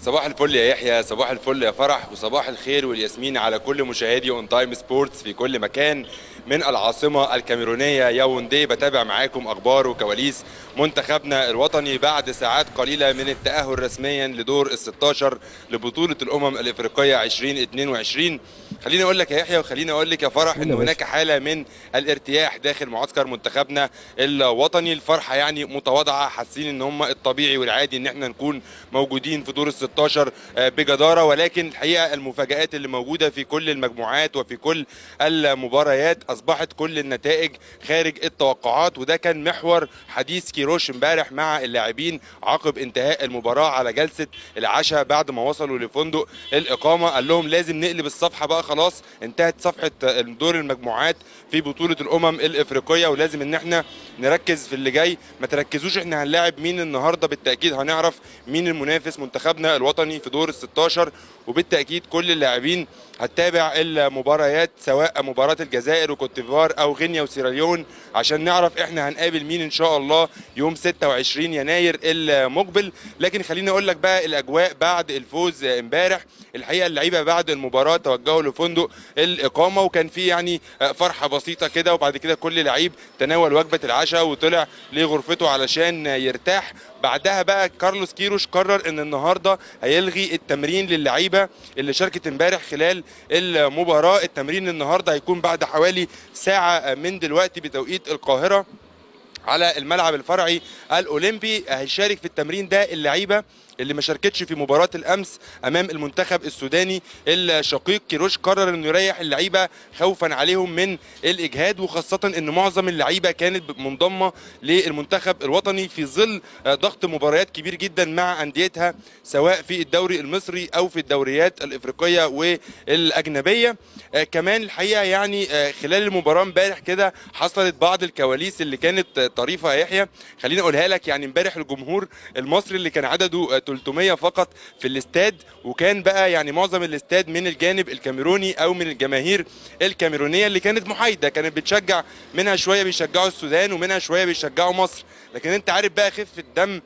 صباح الفل يا يحيى صباح الفل يا فرح وصباح الخير والياسمين على كل مشاهدي اون تايم سبورتس في كل مكان من العاصمه الكاميرونيه ياوندي بتابع معاكم اخبار وكواليس منتخبنا الوطني بعد ساعات قليله من التاهل رسميا لدور ال 16 لبطوله الامم الافريقيه 2022 خليني اقول لك يا يحيى وخليني اقول لك يا فرح ان هناك حاله من الارتياح داخل معسكر منتخبنا الوطني الفرحه يعني متواضعه حاسين ان هم الطبيعي والعادي ان احنا نكون موجودين في دور ال 16 بجداره ولكن الحقيقه المفاجات اللي موجوده في كل المجموعات وفي كل المباريات اصبحت كل النتائج خارج التوقعات وده كان محور حديث كيروش امبارح مع اللاعبين عقب انتهاء المباراه على جلسه العشاء بعد ما وصلوا لفندق الاقامه قال لهم لازم نقلب الصفحه بقى خلاص انتهت صفحه دور المجموعات في بطوله الامم الافريقيه ولازم ان احنا نركز في اللي جاي ما تركزوش احنا هنلاعب مين النهارده بالتاكيد هنعرف مين المنافس منتخبنا الوطني في دور ال 16 وبالتاكيد كل اللاعبين هتتابع المباريات سواء مباراه الجزائر وكوت ديفوار او غينيا وسيراليون عشان نعرف احنا هنقابل مين ان شاء الله يوم 26 يناير المقبل لكن خليني اقول لك بقى الاجواء بعد الفوز امبارح الحقيقه اللعيبه بعد المباراه توجهوا لفندق الاقامه وكان في يعني فرحه بسيطه كده وبعد كده كل لعيب تناول وجبه العشاء وطلع لغرفته علشان يرتاح بعدها بقى كارلوس كيروش قرر ان النهارده هيلغي التمرين للعيبه اللي شاركت امبارح خلال المباراه التمرين النهارده هيكون بعد حوالي ساعه من دلوقتي بتوقيت القاهره على الملعب الفرعي الاولمبي هيشارك في التمرين ده اللعيبه اللي ما شاركتش في مباراه الامس امام المنتخب السوداني الشقيق كيروش قرر انه يريح اللعيبه خوفا عليهم من الاجهاد وخاصه ان معظم اللعيبه كانت منضمه للمنتخب الوطني في ظل ضغط مباريات كبير جدا مع انديتها سواء في الدوري المصري او في الدوريات الافريقيه والاجنبيه كمان الحقيقه يعني خلال المباراه امبارح كده حصلت بعض الكواليس اللي كانت طريفه يا يحيى خليني اقولها لك يعني امبارح الجمهور المصري اللي كان عدده 300 فقط في الاستاد وكان بقى يعني معظم الاستاد من الجانب الكاميروني او من الجماهير الكاميرونيه اللي كانت محايده كانت بتشجع منها شويه بيشجعوا السودان ومنها شويه بيشجعوا مصر لكن انت عارف بقى خفه الدم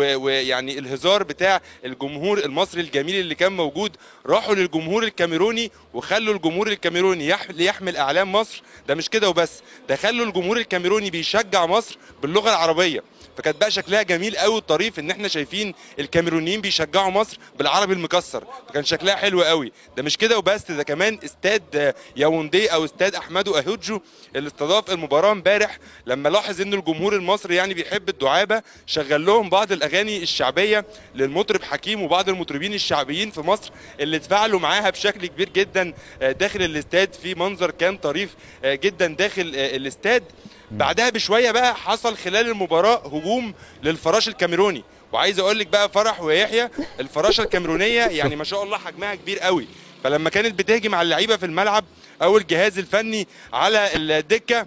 ويعني الهزار بتاع الجمهور المصري الجميل اللي كان موجود راحوا للجمهور الكاميروني وخلوا الجمهور الكاميروني يحمل اعلام مصر ده مش كده وبس ده خلوا الجمهور الكاميروني بيشجع مصر باللغه العربيه فكانت بقى شكلها جميل قوي وطريف ان احنا شايفين الكاميرونيين بيشجعوا مصر بالعربي المكسر فكان شكلها حلو قوي ده مش كده وبس ده كمان استاد ياوندي او استاد احمدو اهوجو اللي استضاف المباراه امبارح لما لاحظ ان الجمهور المصري يعني بيحب الدعابه شغل لهم بعض الاغاني الشعبيه للمطرب حكيم وبعض المطربين الشعبيين في مصر اللي اتفاعلوا معاها بشكل كبير جدا داخل الاستاد في منظر كان طريف جدا داخل الاستاد بعدها بشويه بقى حصل خلال المباراه هجوم للفراش الكاميروني وعايز اقول لك بقى فرح ويحيى الفراشه الكاميرونيه يعني ما شاء الله حجمها كبير قوي فلما كانت بتهجم على اللعيبه في الملعب او الجهاز الفني على الدكه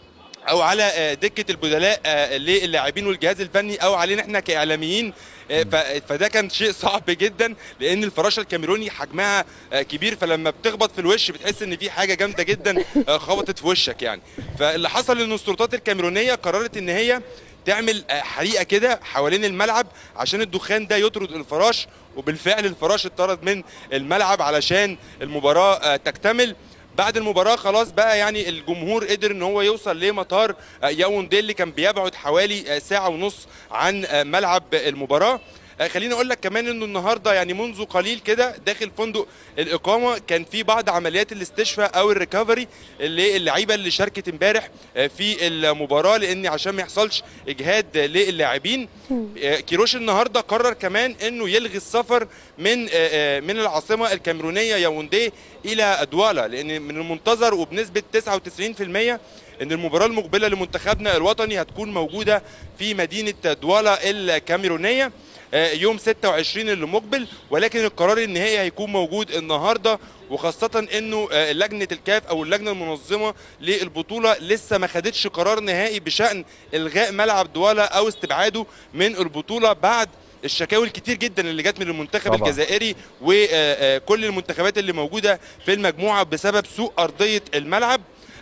او على دكه البدلاء للاعبين والجهاز الفني او علينا احنا كاعلاميين فده كان شيء صعب جدا لان الفراشه الكاميروني حجمها كبير فلما بتخبط في الوش بتحس ان في حاجه جامده جدا خبطت في وشك يعني فاللي حصل ان السلطات الكاميرونيه قررت ان هي تعمل حريقه كده حوالين الملعب عشان الدخان ده يطرد الفراش وبالفعل الفراش اتطرد من الملعب علشان المباراه تكتمل بعد المباراه خلاص بقى يعني الجمهور قدر ان هو يوصل لمطار ياوندي اللي كان بيبعد حوالي ساعه ونص عن ملعب المباراه خليني اقول لك كمان انه النهارده يعني منذ قليل كده داخل فندق الاقامه كان في بعض عمليات الاستشفاء او الريكفري اللي اللعيبه اللي شاركت امبارح في المباراه لان عشان ما يحصلش اجهاد للاعبين كيروش النهارده قرر كمان انه يلغي السفر من من العاصمه الكاميرونيه ياوندي الى دوالا لان من المنتظر وبنسبه 99% ان المباراه المقبله لمنتخبنا الوطني هتكون موجوده في مدينه دوالا الكاميرونيه يوم 26 اللي مقبل ولكن القرار النهائي هيكون موجود النهارده وخاصة انه لجنة الكاف او اللجنة المنظمة للبطولة لسه ما خدتش قرار نهائي بشأن الغاء ملعب دوالا او استبعاده من البطولة بعد الشكاوي الكتير جدا اللي جت من المنتخب طبعا. الجزائري وكل المنتخبات اللي موجوده في المجموعه بسبب سوء ارضيه الملعب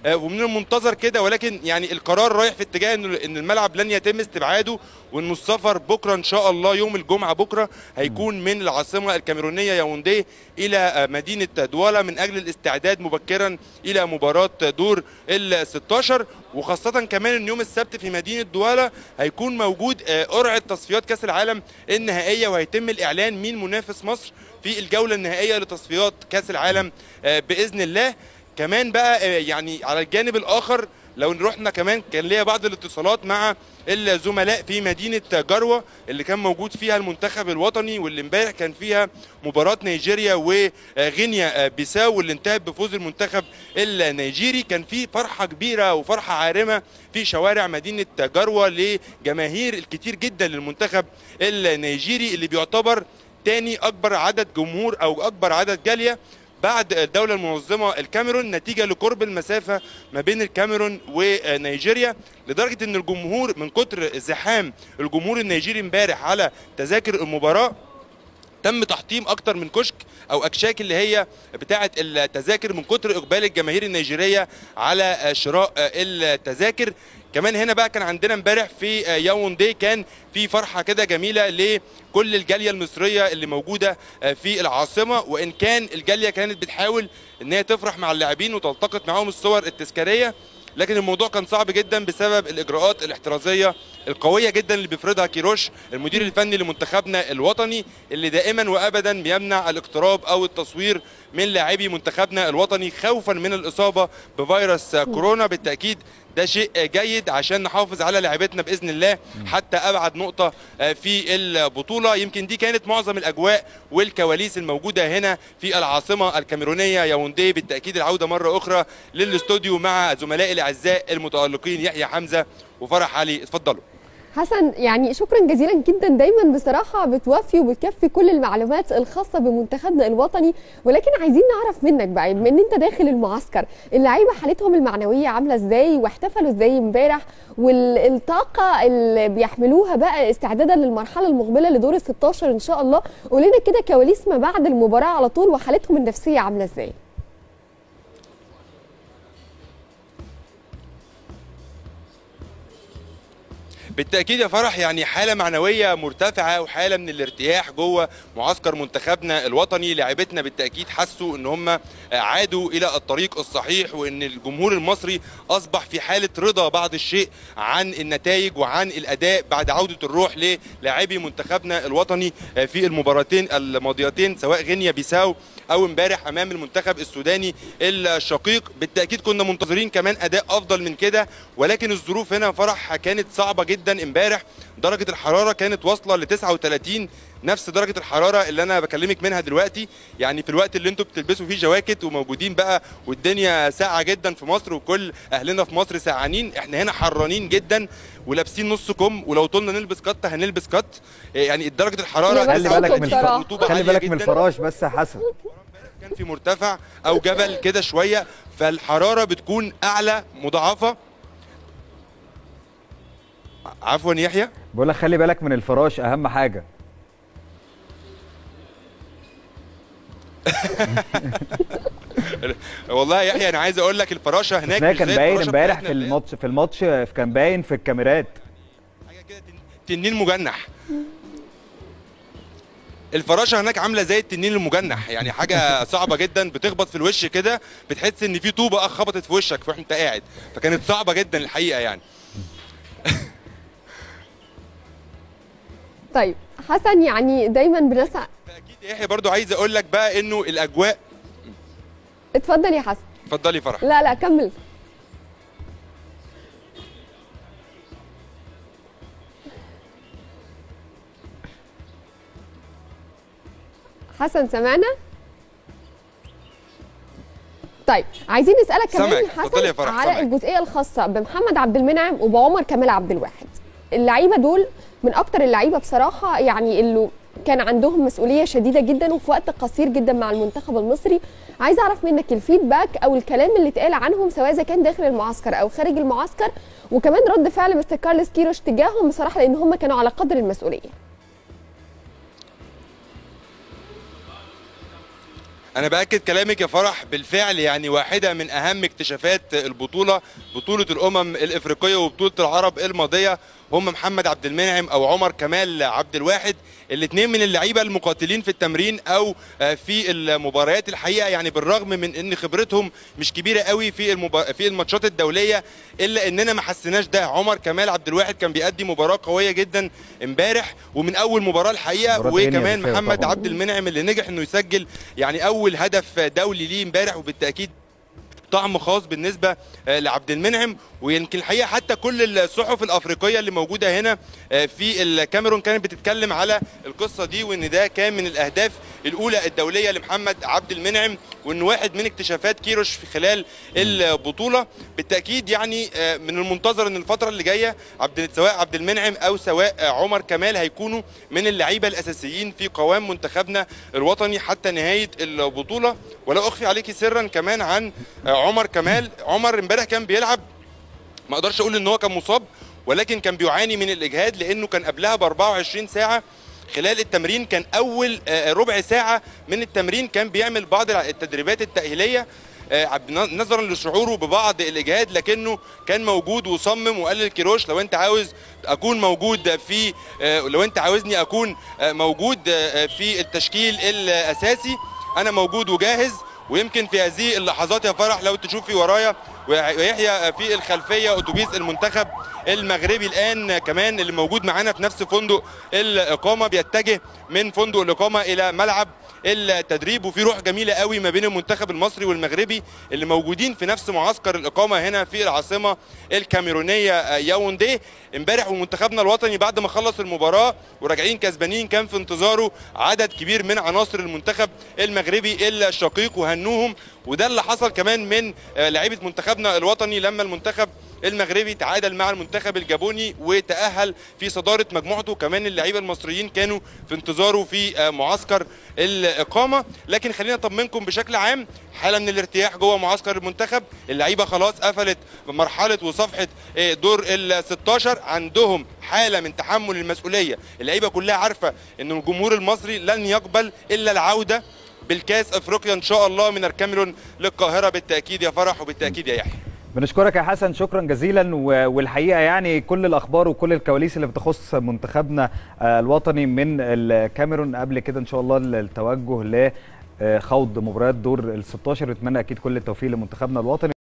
آه، ومن المنتظر كده ولكن يعني القرار رايح في اتجاه ان ان الملعب لن يتم استبعاده وان السفر بكره ان شاء الله يوم الجمعه بكره هيكون من العاصمه الكاميرونيه ياوندي الى آه، مدينه دوالا من اجل الاستعداد مبكرا الى مباراه دور ال 16 وخاصه كمان ان يوم السبت في مدينه دوالا هيكون موجود آه، قرعه تصفيات كاس العالم النهائيه وهيتم الاعلان مين منافس مصر في الجوله النهائيه لتصفيات كاس العالم آه، باذن الله كمان بقى آه، يعني على الجانب الاخر لو رحنا كمان كان ليا بعض الاتصالات مع الزملاء في مدينه جروه اللي كان موجود فيها المنتخب الوطني واللي امبارح كان فيها مباراه نيجيريا وغينيا بيساو واللي انتهت بفوز المنتخب النيجيري كان في فرحه كبيره وفرحه عارمه في شوارع مدينه جروه لجماهير الكتير جدا للمنتخب النيجيري اللي بيعتبر تاني اكبر عدد جمهور او اكبر عدد جاليه بعد الدولة المنظمة الكاميرون نتيجة لقرب المسافة ما بين الكاميرون ونيجيريا لدرجة ان الجمهور من كتر زحام الجمهور النيجيري امبارح على تذاكر المباراة تم تحطيم اكتر من كشك او اكشاك اللي هي بتاعه التذاكر من كتر اقبال الجماهير النيجيريه على شراء التذاكر كمان هنا بقى كان عندنا امبارح في ياوندي كان في فرحه كده جميله لكل الجاليه المصريه اللي موجوده في العاصمه وان كان الجاليه كانت بتحاول ان هي تفرح مع اللاعبين وتلتقط معاهم الصور التذكاريه لكن الموضوع كان صعب جدا بسبب الاجراءات الاحترازيه القويه جدا اللي بيفرضها كيروش المدير الفني لمنتخبنا الوطني اللي دائما وابدا بيمنع الاقتراب او التصوير من لاعبي منتخبنا الوطني خوفا من الاصابه بفيروس كورونا بالتاكيد ده شيء جيد عشان نحافظ على لعبتنا باذن الله حتى ابعد نقطه في البطوله يمكن دي كانت معظم الاجواء والكواليس الموجوده هنا في العاصمه الكاميرونيه ياوندي بالتاكيد العوده مره اخرى للاستوديو مع زملائي الاعزاء المتالقين يحيى حمزه وفرح علي اتفضلوا حسن يعني شكرا جزيلا جدا دايما بصراحه بتوفي وبتكفي كل المعلومات الخاصه بمنتخبنا الوطني ولكن عايزين نعرف منك بقى بما ان انت داخل المعسكر اللعيبه حالتهم المعنويه عامله ازاي واحتفلوا ازاي امبارح والطاقه اللي بيحملوها بقى استعدادا للمرحله المقبله لدور ال 16 ان شاء الله قول لنا كده كواليس ما بعد المباراه على طول وحالتهم النفسيه عامله ازاي بالتاكيد يا فرح يعني حاله معنويه مرتفعه وحاله من الارتياح جوه معسكر منتخبنا الوطني لاعبتنا بالتاكيد حسوا ان هم عادوا الى الطريق الصحيح وان الجمهور المصري اصبح في حاله رضا بعض الشيء عن النتائج وعن الاداء بعد عوده الروح للاعبي منتخبنا الوطني في المباراتين الماضيتين سواء غينيا بيساو او امبارح امام المنتخب السوداني الشقيق بالتاكيد كنا منتظرين كمان اداء افضل من كده ولكن الظروف هنا فرح كانت صعبه جدا امبارح درجه الحراره كانت واصله ل 39 نفس درجه الحراره اللي انا بكلمك منها دلوقتي يعني في الوقت اللي انتم بتلبسوا فيه جواكت وموجودين بقى والدنيا ساقعه جدا في مصر وكل اهلنا في مصر سقعانين احنا هنا حرانين جدا ولابسين نص كم ولو طولنا نلبس قط هنلبس قط يعني درجه الحراره خلي بالك من الفراش خلي بالك من الفراش بس يا حسن كان في مرتفع او جبل كده شويه فالحراره بتكون اعلى مضاعفه عفوا يحيى بقول لك خلي بالك من الفراش اهم حاجه والله يا يحيى انا عايز اقول لك الفراشه هناك ده مش كان زي باين الفراشة امبارح بتاعتنا في اللي- الماتش في الماتش كان باين في الكاميرات حاجه كده تن- تنين مجنح الفراشه هناك عامله زي التنين المجنح يعني حاجه صعبه جدا بتخبط في الوش كده بتحس ان في طوبه أخ خبطت في وشك وانت قاعد فكانت صعبه جدا الحقيقه يعني طيب حسن يعني دايما بنسعى فاكيد يا يحيى برضو عايز اقول لك بقى انه الاجواء اتفضل يا حسن اتفضلي فرح لا لا كمل حسن سمعنا طيب عايزين نسالك كمان سامعك. يا اتفضلي يا حسن فرح، على سامعك. الجزئيه الخاصه بمحمد عبد المنعم وبعمر كمال عبد الواحد اللعيبه دول من اكتر اللعيبه بصراحه يعني اللي كان عندهم مسؤوليه شديده جدا وفي وقت قصير جدا مع المنتخب المصري عايز اعرف منك الفيدباك او الكلام اللي اتقال عنهم سواء اذا كان داخل المعسكر او خارج المعسكر وكمان رد فعل مستر كارلس كيروش تجاههم بصراحه لان هم كانوا على قدر المسؤوليه انا باكد كلامك يا فرح بالفعل يعني واحده من اهم اكتشافات البطوله بطوله الامم الافريقيه وبطوله العرب الماضيه هم محمد عبد المنعم او عمر كمال عبد الواحد الاثنين من اللعيبه المقاتلين في التمرين او آه، في المباريات الحقيقه يعني بالرغم من ان خبرتهم مش كبيره قوي في المبا... في الماتشات الدوليه الا اننا ما حسيناش ده عمر كمال عبد الواحد كان بيأدي مباراه قويه جدا امبارح ومن اول مباراه الحقيقه مباراة غينيا وكمان بالفعل محمد طبعاً. عبد المنعم اللي نجح انه يسجل يعني اول هدف دولي ليه امبارح وبالتاكيد طعم خاص بالنسبه آه، لعبد المنعم ويمكن الحقيقه حتى كل الصحف الافريقيه اللي موجوده هنا آه، في الكاميرون كانت بتتكلم على القصه دي وان ده كان من الاهداف الاولى الدوليه لمحمد عبد المنعم وان واحد من اكتشافات كيروش في خلال البطوله بالتاكيد يعني آه، من المنتظر ان الفتره اللي جايه عبد سواء عبد المنعم او سواء آه، عمر كمال هيكونوا من اللعيبه الاساسيين في قوام منتخبنا الوطني حتى نهايه البطوله ولا اخفي عليك سرا كمان عن آه، عمر كمال عمر امبارح كان بيلعب ما اقدرش اقول ان هو كان مصاب ولكن كان بيعاني من الاجهاد لانه كان قبلها ب 24 ساعه خلال التمرين كان اول آه، ربع ساعه من التمرين كان بيعمل بعض التدريبات التاهيليه آه، عب- نظرا لشعوره ببعض الاجهاد لكنه كان موجود وصمم وقال للكيروش لو انت عاوز اكون موجود في آه، لو انت عاوزني اكون آه، موجود آه، في التشكيل الاساسي انا موجود وجاهز ويمكن في هذه اللحظات يا فرح لو تشوفي ورايا ويحيى في الخلفيه اتوبيس المنتخب المغربي الان كمان اللي موجود معانا في نفس فندق الاقامه بيتجه من فندق الاقامه الى ملعب التدريب وفي روح جميله قوي ما بين المنتخب المصري والمغربي اللي موجودين في نفس معسكر الاقامه هنا في العاصمه الكاميرونيه ياوندي امبارح ومنتخبنا الوطني بعد ما خلص المباراه وراجعين كسبانين كان في انتظاره عدد كبير من عناصر المنتخب المغربي الشقيق وهنوهم وده اللي حصل كمان من آه، لعيبه منتخبنا الوطني لما المنتخب المغربي تعادل مع المنتخب الجابوني وتأهل في صدارة مجموعته كمان اللعيبة المصريين كانوا في انتظاره في آه، معسكر الإقامة لكن خلينا أطمنكم بشكل عام حالة من الارتياح جوه معسكر المنتخب اللعيبة خلاص قفلت مرحلة وصفحة آه، دور ال 16 عندهم حالة من تحمل المسؤولية اللعيبة كلها عارفة أن الجمهور المصري لن يقبل إلا العودة بالكاس افريقيا ان شاء الله من الكاميرون للقاهره بالتاكيد يا فرح وبالتاكيد يا يحيى بنشكرك يا حسن شكرا جزيلا و- والحقيقه يعني كل الاخبار وكل الكواليس اللي بتخص منتخبنا آه، الوطني من الكاميرون قبل كده ان شاء الله التوجه لخوض مباريات دور ال 16 نتمنى اكيد كل التوفيق لمنتخبنا الوطني